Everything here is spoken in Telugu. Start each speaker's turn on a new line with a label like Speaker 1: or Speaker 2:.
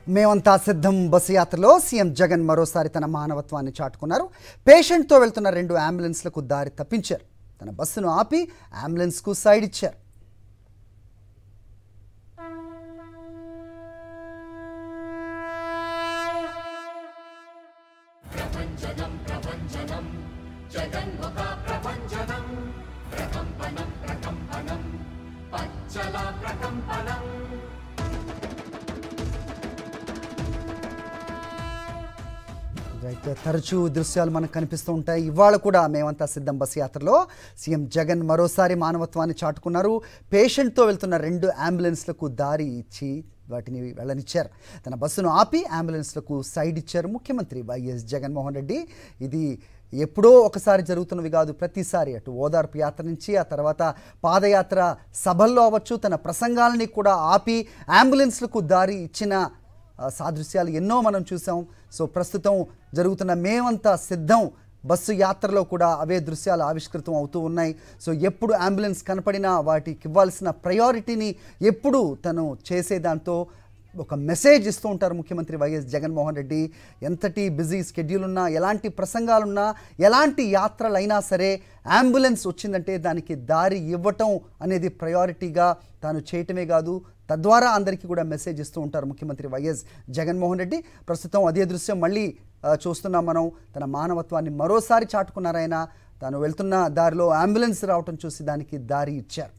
Speaker 1: మేమంతా సిద్ధం బస్సు యాత్రలో సీఎం జగన్ మరోసారి తన మానవత్వాన్ని చాటుకున్నారు పేషెంట్తో వెళ్తున్న రెండు అంబులెన్స్లకు దారి తప్పించారు తన బస్సును ఆపి అంబులెన్స్కు సైడ్ ఇచ్చారు రైట్ తరచూ దృశ్యాలు మనకు కనిపిస్తూ ఉంటాయి ఇవాళ కూడా మేమంతా సిద్ధం బస్సు యాత్రలో సీఎం జగన్ మరోసారి మానవత్వాన్ని చాటుకున్నారు పేషెంట్తో వెళ్తున్న రెండు అంబులెన్స్లకు దారి ఇచ్చి వాటిని వెళ్ళనిచ్చారు తన బస్సును ఆపి అంబులెన్స్లకు సైడ్ ఇచ్చారు ముఖ్యమంత్రి వైఎస్ జగన్మోహన్ రెడ్డి ఇది ఎప్పుడో ఒకసారి జరుగుతున్నవి కాదు ప్రతిసారి అటు ఓదార్పు యాత్ర నుంచి ఆ తర్వాత పాదయాత్ర సభల్లో అవ్వచ్చు తన ప్రసంగాలని కూడా ఆపి అంబులెన్స్లకు దారి ఇచ్చిన ఆ, సాదృశ్యాలు ఎన్నో మనం చూసాం సో ప్రస్తుతం జరుగుతున్న మేమంతా సిద్ధం బస్సు యాత్రలో కూడా అవే దృశ్యాలు ఆవిష్కృతం అవుతూ ఉన్నాయి సో ఎప్పుడు అంబులెన్స్ కనపడినా వాటికి ఇవ్వాల్సిన ప్రయారిటీని ఎప్పుడు తను చేసే దాంతో ఒక మెసేజ్ ఇస్తూ ఉంటారు ముఖ్యమంత్రి వైఎస్ జగన్మోహన్ రెడ్డి ఎంతటి బిజీ స్కెడ్యూల్ ఉన్నా ఎలాంటి ప్రసంగాలున్నా ఎలాంటి యాత్రలైనా సరే అంబులెన్స్ వచ్చిందంటే దానికి దారి ఇవ్వటం అనేది ప్రయారిటీగా తాను చేయటమే కాదు తద్వారా అందరికీ కూడా మెసేజ్ ఇస్తూ ఉంటారు ముఖ్యమంత్రి వైఎస్ జగన్మోహన్ రెడ్డి ప్రస్తుతం అదే దృశ్యం మళ్ళీ ఆ, చూస్తున్నాం మనం తన మానవత్వాన్ని మరోసారి చాటుకున్నారాయన తాను వెళ్తున్న దారిలో అంబులెన్స్ రావటం చూసి దానికి దారి ఇచ్చారు